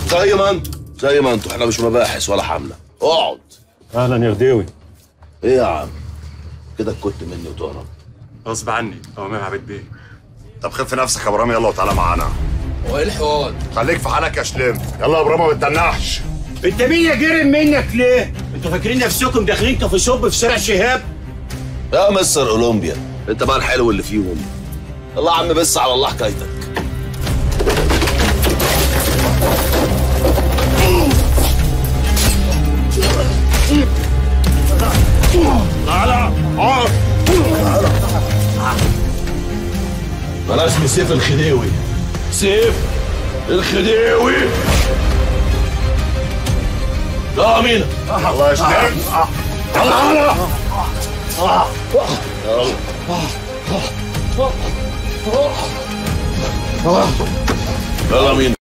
زي ما انتوا زي ما انتوا احنا مش مباحث ولا حمله اقعد اهلا يا غديوي ايه يا عم كده كنت مني وتهرب غصب عني اوامر عبيد بيه طب خف نفسك يا ابراهيم يلا وتعالى معانا هو ايه الحوار؟ خليك في حالك يا شلم يلا يا ابراهيم ما بتدنحش انت مين يا جرم منك ليه؟ انتوا فاكرين نفسكم داخلين كافي شوب في شارع شهاب؟ يا مستر اولمبيا انت بقى الحلو اللي فيهم الله يا عم بس على الله حكايتك انا اسمي سيف الخديوي سيف الخديوي يا امينه الله يا شلم يلا مين